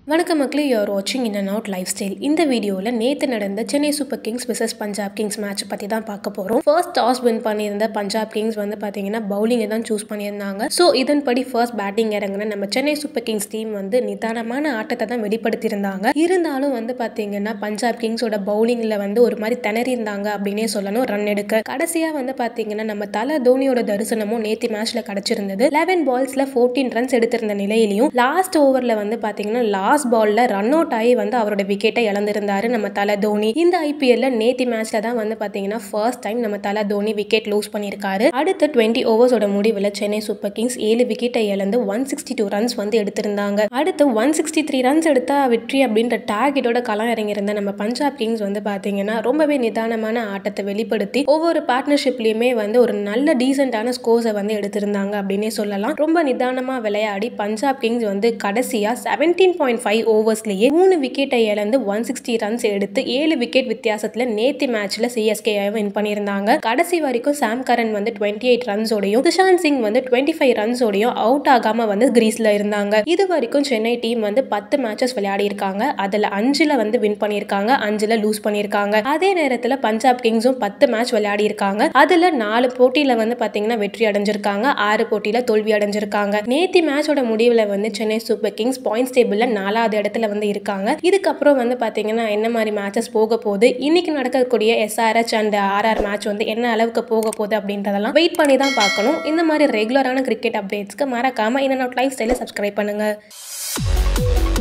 வணக்கம் மக்களே யூஆர் வாட்சிங் in and out lifestyle இந்த வீடியோவில் நேற்று நடந்த Chennai Super Kings versus Punjab Kings match பற்றி தான் பார்க்க போகிறோம் ஃபர்ஸ்ட் டாஸ் வின் பண்ணியிருந்த பஞ்சாப் கிங்ஸ் வந்து பார்த்தீங்கன்னா பவுலிங்கை தான் சூஸ் பண்ணியிருந்தாங்க ஸோ இதன்படி ஃபர்ஸ்ட் பேட்டிங் இறங்கின நம்ம சென்னை சூப்பர் கிங்ஸ் டீம் வந்து நிதானமான ஆட்டத்தை தான் வெளிப்படுத்தியிருந்தாங்க இருந்தாலும் வந்து பார்த்தீங்கன்னா பஞ்சாப் கிங்ஸோட பவுலிங்கில் வந்து ஒரு மாதிரி திணறியிருந்தாங்க அப்படின்னே சொல்லணும் ரன் எடுக்க கடைசியாக வந்து பார்த்தீங்கன்னா நம்ம தலை தோனியோட தரிசனமும் நேற்று மேட்ச்சில் கிடச்சிருந்தது லெவன் பால்ஸில் ஃபோர்டீன் ரன்ஸ் எடுத்திருந்த நிலையிலையும் லாஸ்ட் ஓவரில் வந்து பார்த்தீங்கன்னா லாஸ்ட் பால்ல ரன் அவுட் ஆகி வந்து அவரோட விக்கெட்டை இழந்திருந்தாரு நம்ம தலை தோனி இந்த ஐபிஎல்ல நேத்தி மேட்ச்ல தான் வந்து பாத்தீங்கன்னா ஃபர்ஸ்ட் டைம் நம்ம தலை தோனி விக்கெட் லூஸ் பண்ணியிருக்காரு அடுத்த டுவெண்ட்டி ஓவர்ஸோட முடிவில் சென்னை சூப்பர் கிங்ஸ் ஏழு விக்கெட்டை இழந்து ஒன் சிக்ஸ்டி டூ ரன்ஸ் வந்து எடுத்திருந்தாங்க அடுத்து ஒன் சிக்ஸ்டி த்ரீ ரன்ஸ் எடுத்தா வெற்றி அப்படின்ற டார்கெட்டோட களம் இறங்கியிருந்த நம்ம பஞ்சாப் கிங்ஸ் வந்து பாத்தீங்கன்னா ரொம்பவே நிதானமான ஆட்டத்தை வெளிப்படுத்தி ஒவ்வொரு பார்ட்னர்ஷிப்லயுமே வந்து ஒரு நல்ல டீசென்டான ஸ்கோர்ஸை வந்து எடுத்திருந்தாங்க அப்படின்னே சொல்லலாம் ரொம்ப நிதானமா விளையாடி பஞ்சாப் கிங்ஸ் வந்து கடைசியா செவன்டீன் பாயிண்ட் ஃபைவ் ஓவர்ஸ்லேயே மூணு விக்கெட்டை இழந்து ஒன் சிக்ஸ்டி ரன்ஸ் எடுத்து ஏழு விக்கெட் வித்தியாசத்தில் நேத்தி மேட்ச்ல சிஎஸ்கே வின் பண்ணியிருந்தாங்க கடைசி வரைக்கும் சாம் கரன் வந்து டுவெண்ட்டி எயிட் ரன்ஸோடையும் துஷாந்த் சிங் வந்து டுவெண்ட்டி ஃபைவ் ரன்ஸோடையும் அவுட் ஆகாம வந்து கிரீஸ்ல இருந்தாங்க இது வரைக்கும் சென்னை டீம் வந்து பத்து மேட்சஸ் விளையாடி இருக்காங்க அதுல அஞ்சுல வந்து வின் பண்ணியிருக்காங்க அஞ்சுல லூஸ் பண்ணியிருக்காங்க அதே நேரத்தில் பஞ்சாப் கிங்ஸும் பத்து மேட்ச் விளையாடி இருக்காங்க அதுல நாலு போட்டியில வந்து பாத்தீங்கன்னா வெற்றி அடைஞ்சிருக்காங்க ஆறு போட்டியில தோல்வி அடைஞ்சிருக்காங்க நேத்தி மேட்சோட முடிவில் வந்து சென்னை சூப்பர் கிங்ஸ் பாயிண்ட்ஸ் டேபிள்ல நாலாவது இடத்துல வந்து இருக்காங்க இதுக்கப்புறம் வந்து பார்த்தீங்கன்னா என்ன மாதிரி மேட்சஸ் போக போகுது இன்னைக்கு நடக்கக்கூடிய எஸ்ஆர்ஹெச் அண்ட் ஆர்ஆர் மேட்ச் வந்து என்ன அளவுக்கு போக போகுது அப்படின்றதெல்லாம் வெயிட் பண்ணி தான் பார்க்கணும் இந்த மாதிரி ரெகுலரான கிரிக்கெட் அப்டேட்ஸ்க்கு மறக்காம இந்த லைஃப் ஸ்டைலை சப்ஸ்கிரைப் பண்ணுங்க